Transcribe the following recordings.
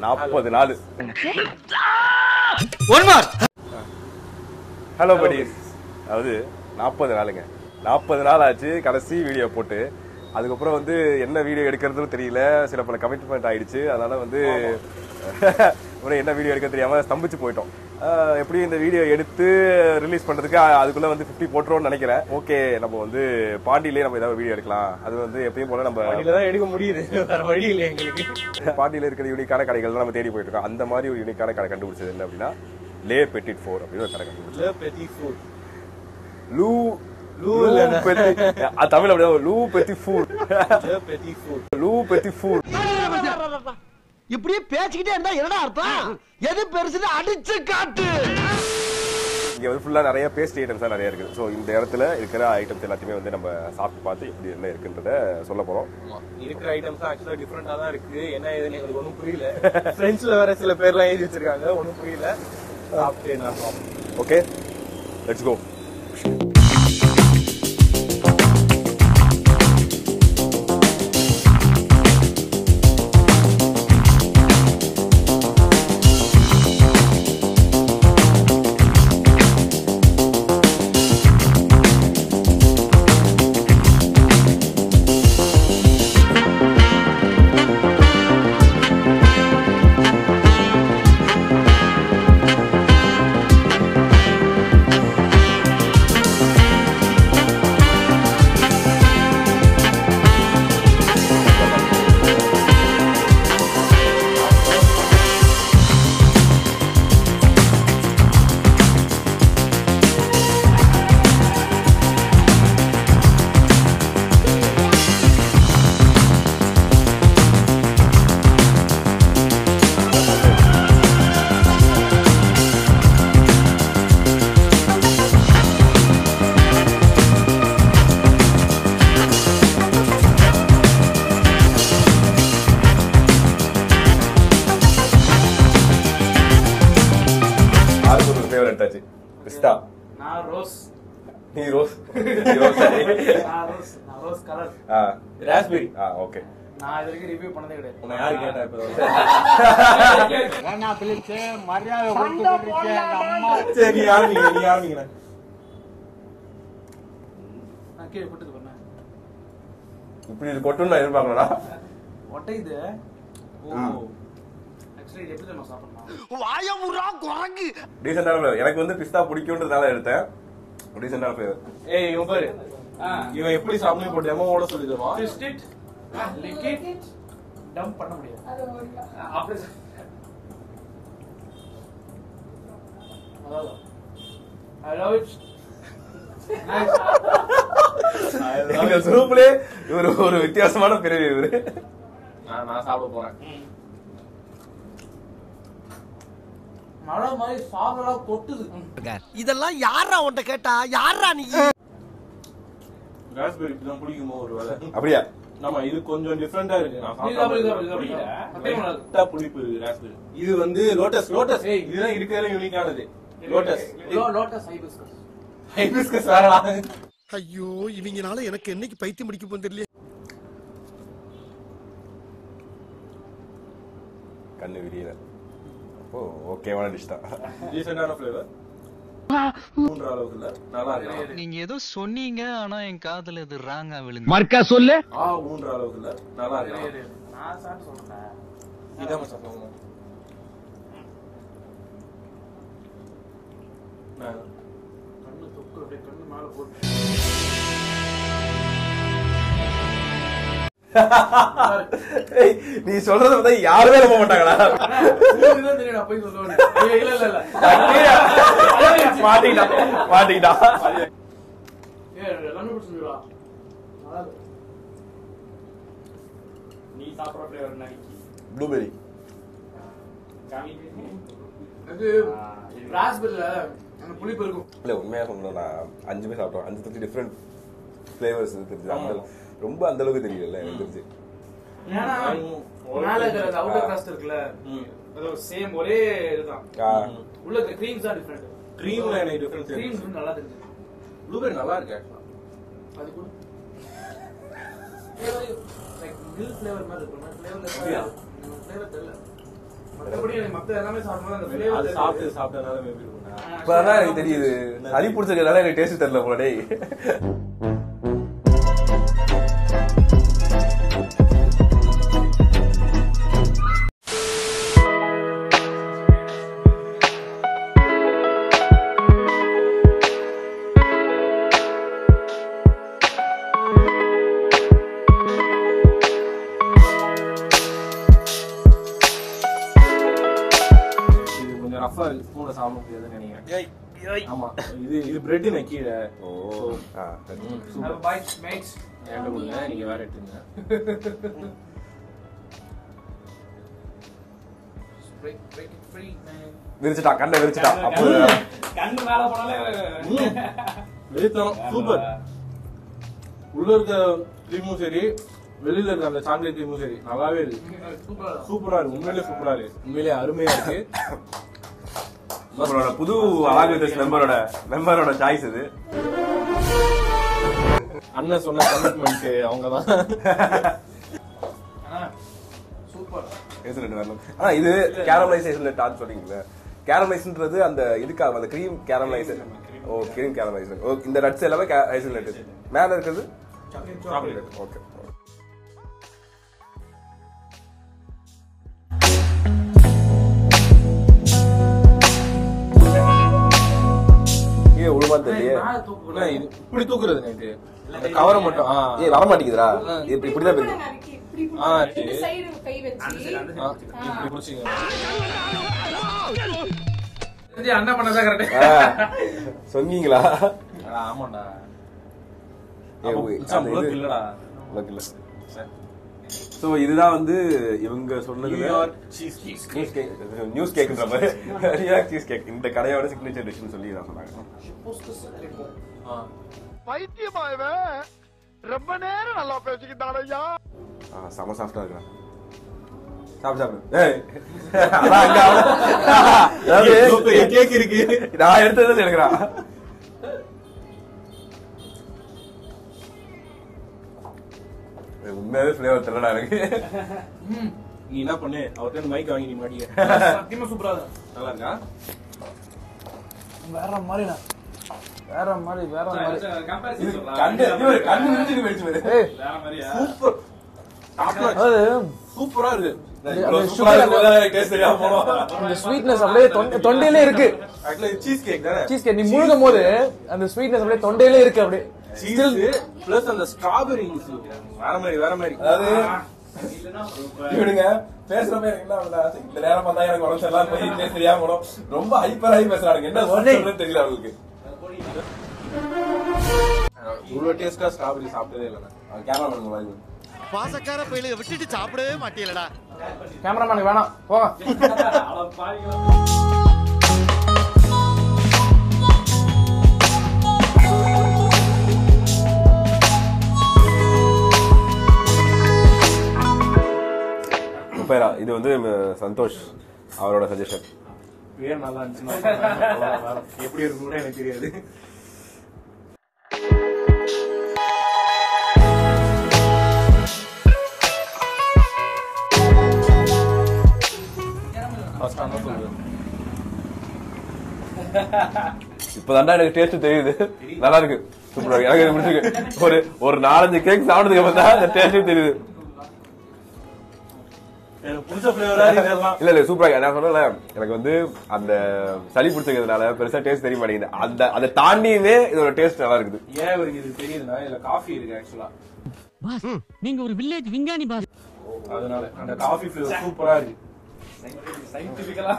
நாற்பது நாள் one mark hello buddies அதாவது நாற்பது நாளுங்க நாற்பது நாள் ஆச்சு கடைசி வீடியோ போட்டு அதுக்கப்புறம் வந்து என்ன வீடியோ எடுக்கிறதுன்னு தெரியல சில பல கமிட்மெண்ட் ஆயிடுச்சு அதனால வந்து அப்புறம் என்ன வீடியோ எடுக்க தெரியாம ஸ்தம்பிச்சு போயிட்டோம் ஆஹ் எப்படியும் இந்த வீடியோ எடுத்து ரிலீஸ் பண்றதுக்கு அ- அதுக்குள்ள வந்து 50 போட்டுருவோம்னு நினைக்கிறேன் ஓகே நம்ம வந்து பாண்டியிலே நம்ம ஏதாவது வீடியோ எடுக்கலாம் அது வந்து எப்பயும் போல நம்ம தான் எடுக்க முடியுது வேற வழி இல்லை எங்களுக்கு பாண்டியில இருக்கிற யூனிக்கான கடைகள் தான் நம்ம தேடி போயிட்டு இருக்கோம் அந்த மாதிரி ஒரு யூனிக்கான கடை கண்டுபிடிச்சது என்ன அப்படின்னா லே பெட்டிட் ஃபோர் அப்படின்னு ஒரு கடை கண்டுபிடிச்சோம் பெட்டி ஃபுட் லூ லூ லூ இல்ல. பெத்தி அஹ் தமிழ் அப்படியே லூ பெத்தி ஃபூர் பெட்டி ஃபுட் லூ பெத்தி ஃபூர் இப்படியே பேசிக்கிட்டே இருந்தா என்னடா அர்த்தம் எது பெருசுன்னு அடிச்சு காட்டு இங்க வந்து ஃபுல்லா நிறைய பேஸ்ட் ஐட்டம்ஸ் நிறைய இருக்கு ஸோ இந்த இடத்துல இருக்கிற ஐட்டம்ஸ் எல்லாத்தையுமே வந்து நம்ம சாப்பிட்டு பார்த்து எப்படி என்ன இருக்குன்றத சொல்ல போறோம் இருக்கிற ஐட்டம்ஸ் ஆக்சுவலா டிஃப்ரெண்டா தான் இருக்கு என்ன ஏதுன்னு எங்களுக்கு ஒண்ணும் புரியல ஃப்ரெண்ட்ஸ்ல வேற சில பேர்லாம் எழுதி வச்சிருக்காங்க ஒண்ணும் புரியல சாப்பிட்டு என்ன பார்ப்போம். ஓகே லெட்ஸ் கோ ஆளுக்கு ஒரு ஃபேவர் எடுத்தாச்சு பிஸ்தா நான் ரோஸ் நீ ரோஸ் நீ ரோஸ் நான் ரோஸ் நான் ரோஸ் கலர் ஆ ராஸ்பெரி ஆ ஓகே நான் இது வரைக்கும் ரிவ்யூ பண்ணதே கிடையாது உன்னை யாரு கேட்டா இப்ப நான் பிள்ளைச்சு மரியாதை கொடுத்துட்டு எங்க அம்மா சரி நீ ஆரம்பிங்க நீ ஆரம்பிங்க நான் கீழே போட்டுது பண்ணேன் இப்படி இது கொட்டுன்னு நான் எதிர்பார்க்கணும்னா ஒட்டையுது ஓ ஆக்சுவலி இது எப்படி நம்ம சாப்பிடலாம் வாயமுறா குரங்கு டீசெண்டான ஃபிளேவர் எனக்கு வந்து பிஸ்தா பிடிக்கும்ன்றதுனால எடுத்தேன் டீசெண்டான ஃபிளேவர் ஏய் இவன் பாரு இவன் எப்படி சாப்பிடணும் இப்போ டெமோவோட சொல்லி தருவான் twist it lick it dump பண்ண முடியாது அப்படி அதாவது ஐ லவ் இட் இந்த சூப்லயே இவர் ஒரு வித்தியாசமான பிறவி இவரு நான் நான் சாப்பிட போறேன் மழை மாதிரி சாதலாம் கொட்டுது இதெல்லாம் யாரா உன்ட்ட கேட்டா யாரா நீ ராஸ்பெரி இப்படிதான் பிடிக்குமோ ஒரு வேலை அப்படியா ஆமா இது கொஞ்சம் டிஃபரெண்டா இருக்கு நான் இது அப்படி, இது சாப்பிட்டா அப்படி, இது அப்படி. சத்தியமா நல்லா இருக்கு. லைட்டா புளிப்பு இருக்கு ராஸ்பெரி இது வந்து லோட்டஸ் லோட்டஸ் ஏய். இதுதான் இருக்கிறதுல யூனிக்கானது லோட்டஸ் லோ- லோட்டஸ் ஹைபிஸ்கஸ் ஹைபிஸ்கஸ் வேறடா ஐயோ இவங்கனால எனக்கு என்னைக்கு பைத்தியம் முடிக்க போகுது தெரியல கண்ணு விரியல அப்போ ஓகேவான டிஷ் தான் டீசென்டான ஃபிளேவர் மூன்று அளவுக்கு இல்ல நல்லா இருக்கு நீங்க ஏதோ சொன்னீங்க ஆனா என் காதுல இது ராங்கா விழுந்து மர்க்கா சொல்லு ஆ மூன்று அளவுக்கு இல்ல நல்லா இருக்கு நான் சாப்பிட்டு சொல்றேன் இதான் சாப்பிடுவோம் நான் கண்ணு தொக்கு அப்படியே கண்ணு மேல போட்டு ஏய், நீ சொல்றத பார்த்தா யாருமே நம்ப மாட்டாங்களா உங்களுக்கு தான் தெரியும் நான் போய் சொல்லுவேன் ஏய், இல்ல இல்ல இல்ல மாட்டிக்கிட்டா மாட்டிக்கிட்டா ஏய் கண்டுபிடிச்சுடா நீ சாப்பிடுற ஃபிளேவர் என்ன ப்ளூபெரி இது ராஸ்பெரியில அந்த புளிப்பு இருக்கும் இல்ல உண்மையா சொல்லணும்னா அஞ்சுமே சாப்பிட்டோம் அஞ்சு தச்சு டிஃப்ரெண்ட் ஃபிளேவர்ஸ் தெரிஞ்சு அந்த ரொம்ப அந்த அளவுக்கு தெரியல எனக்கு தெரிஞ்சு ஏன்னா மேல இருக்கிற அந்த அவுட்டர் கிராஸ்ட் இருக்குல்ல அது சேம் ஒரே இதுதான் ஆ, உள்ள இருக்கிற கிரீம்ஸ் தான் டிஃபரெண்ட் க்ரீம்ல எனக்கு டிஃபரன்ஸ் கிரீம்ஸ் நல்லா தெரிஞ்சு ப்ளூபெரி நல்லா இருக்கு actually. அது கூட லைக் மில்க் ஃப்ளேவர் மாதிரி இருக்கும் ஃப்ளேவர் அப்படியா? ஃப்ளேவர் தெரியல மத்தபடி எனக்கு மத்த எல்லாமே சாப்பிடும்போது அந்த அது flavor சாப்பிட்டு சாப்பிட்டனால மேபி இருக்கும் இப்பதான் எனக்கு தெரியுது சளி பிடிச்சிருக்கனால எனக்கு டேஸ்ட் தெரியல போல டேய் இது கொஞ்சம் ரஃபா இருக்கு ஸ்பூன்ல சாப்பிட முடியாதுன்னு நினைக்கிறேன் ஆமா இது இது பிரெட் நான் கீழே ஓ ஆ சரி. ம், Have super a bite, mates. என்கிட்ட கொடுங்க நீங்க வேற எடுத்துங்க Break, break it free, man. விரிச்சிட்டான் கண்ணை விரிச்சிட்டான் அப்போ கண்ணு மேல போனாலே வெறித்தனம் சூப்பர் உள்ள இருக்க க்ரீமும் சரி வெளியில இருக்க அந்த சாக்லேட் க்ரீமும் சரி நல்லாவே இருக்கு சூப்பரா சூப்பரா இருக்கு உண்மையிலே சூப்பரா இருக்கு உண்மையிலே அருமையா இருக்கு நம்மளோட புது அலாகுதஸ் மெம்பரோட மெம்பரோட சாய்ஸ் இது அண்ணன் சொன்ன கமிட்மெண்ட் அவங்க தான் சூப்பர் ஹேசல்நட் வரணும் ஆனா இது கேரமலைஸ் ஹேசல்நட் ஆன்னு சொன்னீங்கல்ல கேரமலைஸ்ன்றது அந்த இதுக்காக அந்த க்ரீம் கேரமலைசர் ஓ க்ரீம் கேரமலைசர் ஓ இந்த நட்ஸ் எல்லாமே ஹேசல்நட் மேல இருக்கிறது சாக்லேட் ஓகே இது ஒழுங்கா தெரியலையே அண்ணா, இது இப்படி தூக்குறது நேத்து அந்த கவரை மட்டும் ஆ. ஏய் வர மாட்டேங்குதுடா இப்படி இப்படிதான் போயிருக்கு ஆ, ரெண்டு சரி. சைடு கை வச்சு ஆ, இப்படி பிடிச்சிங்க அண்ணா பண்ணதான் கரெக்ட் ஆ, சொன்னீங்களா ஆமாண்டா ஏய், அப்ப உய், மச்சான், அந்த உனக்கு இது- இல்லடா உனக்கு இல்ல சோ இதுதான் வந்து இவங்க சொன்னதுல New York cheesecake news cake news கேக்ன்ற மாதிரி நியூயார்க் சீஸ் கேக் இந்த கடையோட சிக்னேச்சர் டிஷ்னு சொல்லி நான் சொன்னாங்க ஆ. பைத்தியமாயவன் ரொம்ப நேரம் நல்லா பேசிக்கிட்டான் ஐயா ஆ, செம சாஃப்டா இருக்கா சாப்பிடு சாப்பிடு ஏய் அதான் அங்க அவன- இவ்வளவு பெரிய அதாவது கேக் இருக்கு நான் எடுத்தது எடுக்கிறான் உண்மையாவே ஃபிளேவர் தெரியலடா எனக்கு நீ என்ன பண்ணு அவர்கிட்ட மைக் வாங்கி நீ மாட்டிக்க சத்தியமா சூப்பரா இருக்கு நல்லா இருக்கா வேற மாதிரிண்ணா வேற மாதிரி வேற மாதிரி இது கண்ணு இவரு கண்ணு விரிச்சுட்டு போயிடுச்சு பாரு. வேற மாதிரியா சூப்பர் அதாவது சூப்பரா இருக்கு இவ்வளவு சூப்பரா இருக்கும்போது எனக்கு taste தெரியாம போனோம். அந்த ஸ்வீட்னஸ் அப்படியே தொண்டை- தொண்டையிலே இருக்கு ஆக்சுவலா சீஸ் கேக் தானே சீஸ் கேக் நீ முழுகும் போது அந்த ஸ்வீட்னஸ் அப்படியே தொண்டையிலே இருக்கு அப்படியே சீஸ் பிளஸ் அந்த ஸ்ட்ராபெரி வேற மாதிரி வேற மாதிரி அதாவது இவனுங்க பேசுறப்ப எனக்கு என்ன ஆகுதுன்னா, சரி, இந்த நேரம் பார்த்தா எனக்கு உடம்பு சரியில்லாம போய் taste தெரியாம போனோம். ரொம்ப ஹைப்பர் ஆகி பேசுறானுங்க என்ன word சொல்றதுன்னு தெரியல அவங்களுக்கு இவ்வளவு டேஸ்டா ஸ்ட்ராபெரி சாப்பிட்டதே இல்லை நான். கேமரா பண்ணுங்க மாதிரி பாசக்கார பயிலுக விட்டுட்டு சாப்பிடவே மாட்டீங்களடா கேமராமேனுக்கு வேணாம் போங்க முப்பேரா இது வந்து அஹ், சந்தோஷ் அவரோட சஜஷன் பேர் நல்லா இருந்துச்சுன்னா அவ்வளவுதான் வேற. எப்படி இருக்கும்னு எனக்கு தெரியாது ஃபர்ஸ்ட் அதான் சொல்லுவேன் இப்பதான்டா எனக்கு டேஸ்ட் தெரியுது நல்லா இருக்கு சூப்பரா இருக்கு எனக்கு இது பிடிச்சிருக்கு ஒரு ஒரு நாலஞ்சு கேக் சாப்பிட்டதுக்கு அப்புறம் தான் அந்த டேஸ்ட் தெரியுது எனக்கு பிடிச்ச ஃபிளேவரா இதெல்லாம் இல்ல இல்ல சூப்பரா இருக்கு. நான் சொன்னல எனக்கு வந்து அந்த சளி பிடிச்சிக்கிறதுனால பெருசா டேஸ்ட் தெரிய மாட்டேங்குது அந்த அதை தாண்டியுமே இதோட டேஸ்ட் நல்லா இருக்குது ஏன் இவருக்கு இது தெரியுதுன்னா இதுல காஃபி இருக்கு ஆக்சுவலா பாஸ் நீங்க ஒரு வில்லேஜ் விஞ்ஞானி பாஸ் அதனால அந்த காஃபி ஃபிளேவர் சூப்பரா இருக்கு சயின்டிபிக்கலா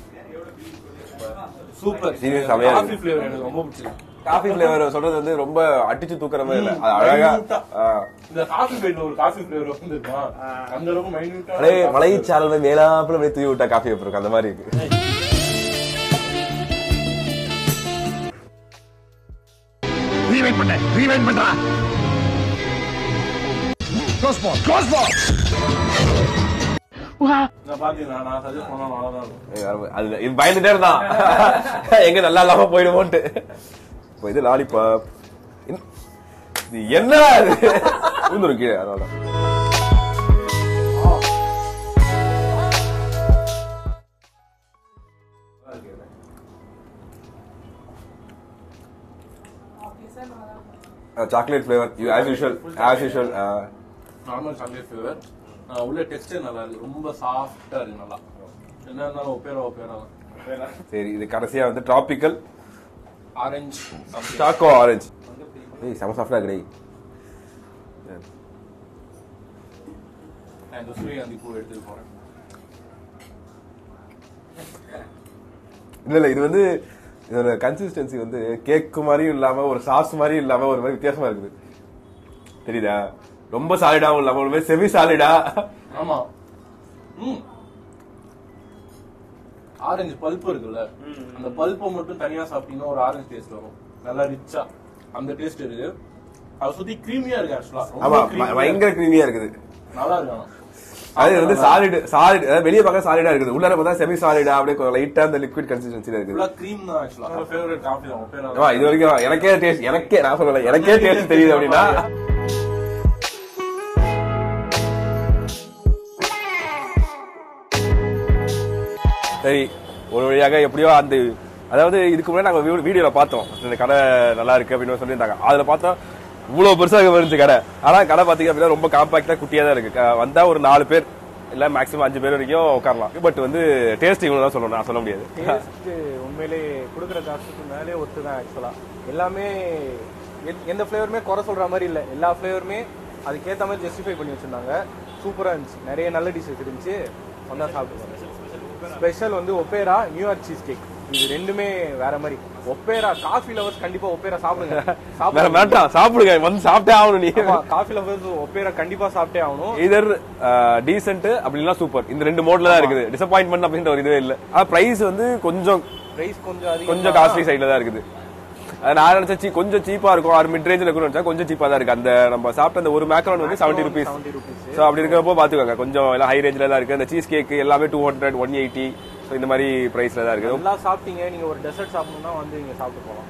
சூப்பர் Serious செமையா இருக்கு. காஃபி ஃபிளேவர் எனக்கு ரொம்ப பிடிச்சிருக்கு காஃபி ஃபிளேவர் சொல்றது வந்து ரொம்ப அடிச்சு தூக்குற மாதிரி இல்ல அது அழகா Minute-ஆ. ஆ. இந்த காஃபி பேட்ல ஒரு காஃபி ஃபிளேவர் வந்துருக்கா அந்த அளவுக்கு மைன்யூட்டா அப்படியே மலை சாரல் மேலாப்புல அப்படியே தூவி விட்டா காஃபி இருக்கு அந்த மாதிரி இருக்கு ரீவைண்ட் பண்ண ரீவைண்ட் பண்றா க்ளோஸ் பால் க்ளோஸ் பால் நான் பாத்தீங்கன்னா நான் சஜஸ்ட் பண்ணா அவ்வளவுதான் இருக்கும் ஏய், வர- அது இது பயந்துட்டே இருந்தான் எங்க நல்லா இல்லாம போயிடுமோன்ட்டு இப்போ இது லாலிபாப் இது என்னடா இது விழுந்துரும் கீழே அதனால chocolate flavour as usual as usual normal chocolate flavour உள்ள டெக்ஸ்டர் நல்லா இருக்கு ரொம்ப சாஃப்டா இருக்கு நல்லா என்ன இருந்தாலும் ஒப்பேரா ஒப்பேரா சரி இது கடைசியா வந்து டிராபிக்கல் ஆரஞ்சு சாக்கோ ஆரஞ்சு ஏய் செம சாஃப்டா கிடை நான் இந்த சூரியகாந்தி பூ எடுத்துட்டு போறேன் இல்ல இல்ல இது வந்து இதோட கன்சிஸ்டன்சி வந்து கேக் மாதிரியும் இல்லாம ஒரு சாஸ் மாதிரியும் இல்லாம ஒரு மாதிரி வித்தியாசமா இருக்குது தெரியுதா ரொம்ப சாலிடாவும் இல்லாம ஒரு மாதிரி செமி சாலிடா ஆமா ம் ஆரஞ்சு பல்ப் இருக்குல்ல அந்த பல்ப்பை மட்டும் தனியா சாப்பிட்டீங்கன்னா ஒரு ஆரஞ்சு டேஸ்ட் வரும் நல்லா ரிச்சா அந்த டேஸ்ட் இருக்கு அதை சுத்தி கிரீமியா இருக்கு ஆக்சுவலா ஆமா ப- பயங்கர கிரீமியா இருக்குது நல்லா இருக்கு ஆனா. அது வந்து சாலிட் சாலிட் அதாவது வெளியே பார்க்க சாலிடா இருக்குது உள்ளார பார்த்தா செமி சாலிடா அப்படியே லைட்டா அந்த லிக்விட் கன்சிஸ்டன்சில இருக்குது ஃபுல்லா cream தான் ஆக்சுவலா என்னோட ஃபேவரட் காஃபி தான் ஒப்பேரா ஆமா, இது வரைக்கும் எனக்கே டேஸ்ட் எனக்கே நான் சொல்லல எனக்கே டேஸ்ட் தெரியுது அப்படின்னா சரி ஒரு வழியாக எப்படியோ அந்த அதாவது இதுக்கு முன்னாடி நாங்க வீ- வீடியோல பார்த்தோம் இந்த கடை நல்லா இருக்கு அப்படின்னு சொல்லியிருந்தாங்க அதுல பார்த்தா இவ்வளவு பெருசாக இருந்துச்சு கடை ஆனா கடை பாத்தீங்க அப்படின்னா ரொம்ப காம்பாக்டா குட்டியா தான் இருக்கு க- வந்தா ஒரு நாலு பேர் இல்ல மேக்ஸிமம் அஞ்சு பேர் வரைக்கும் உட்காரலாம் பட் வந்து டேஸ்ட் இவ்வளவு தான் சொல்லணும் நான் சொல்ல முடியாது டேஸ்ட் உண்மையிலே கொடுக்குற காசுக்கு மேலே ஒத்து தான் ஆக்சுவலா எல்லாமே எ- எந்த ஃப்ளேவருமே குறை சொல்ற மாதிரி இல்ல எல்லா ஃப்ளேவருமே அதுக்கேத்த மாதிரி ஜஸ்டிஃபை பண்ணி வச்சிருந்தாங்க சூப்பரா இருந்துச்சு நிறைய நல்ல டிஷ்ஷஸ் இருந்துச்சு வந்தா சாப்பிடுவாங்க ஸ்பெஷல் வந்து ஒப்பேரா நியூயார்க் சீஸ் கேக் இது ரெண்டுமே வேற மாதிரி ஒப்பேரா காஃபி லவர்ஸ் கண்டிப்பா ஒப்பேரா சாப்பிடுங்க வேற சாப்பிடுங்க வேண்டாம் சாப்பிடுங்க வந்து சாப்பிட்டே ஆகணும் நீ காஃபி லவர்ஸ் ஒப்பேரா கண்டிப்பா சாப்பிட்டே ஆகணும் இதர் டீசென்ட் அப்படின்னா சூப்பர் இந்த ரெண்டு மோட்ல தான் இருக்குது டிசப்பாயின்மெண்ட் அப்படின்ற ஒரு இதுவே இல்ல ஆனா பிரைஸ் வந்து கொஞ்சம் பிரைஸ் கொஞ்சம் அதிகம் கொஞ்சம் காஸ்ட்லி சைடுல தான் இருக்குது அது நான் நினைச்சா cheap- கொஞ்சம் சீப்பா இருக்கும் ஆறு மிட் ரேஞ்சில் இருக்கணும்னு நினைச்சா கொஞ்சம் சீப்பா தான் இருக்கு அந்த நம்ம சாப்பிட்ட அந்த ஒரு மேக்ரோன் வந்து seventy rupees seventy rupees so அப்படி இருக்கிறப்போ பாத்துக்கோங்க கொஞ்சம் எல்லாம் ஹை ரேஞ்சில தான் இருக்கு அந்த சீஸ் கேக் எல்லாமே two hundred one eighty so இந்த மாதிரி பிரைஸ்ல தான் இருக்குது நல்லா சாப்பிட்டீங்க நீங்க ஒரு டெசர்ட் சாப்பிடணும்னா வந்து இங்க சாப்பிட்டு போலாம்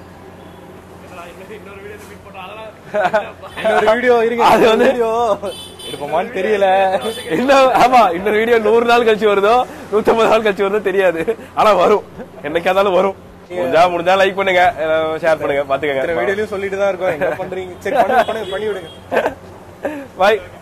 இன்னொரு வீடியோ இருங்க அது வந்து- வீடியோ எடுப்போமான்னு தெரியல இன்னும் ஆமா இன்னொரு வீடியோ நூறு நாள் கழிச்சு வருதோ நூத்தம்பது நாள் கழிச்சு வருதோ தெரியாது ஆனா வரும் என்னைக்கா இருந்தாலும் வரும் முடிஞ்சா முடிஞ்சா லைக் பண்ணுங்க ஷேர் பண்ணுங்க இத்தனை பாத்துக்கங்க வீடியோலயும் சொல்லிட்டு தான் இருக்கோம் என்ன பண்றீங்க சரி பண்ணி பண்ணி பண்ணி விடுங்க பாய்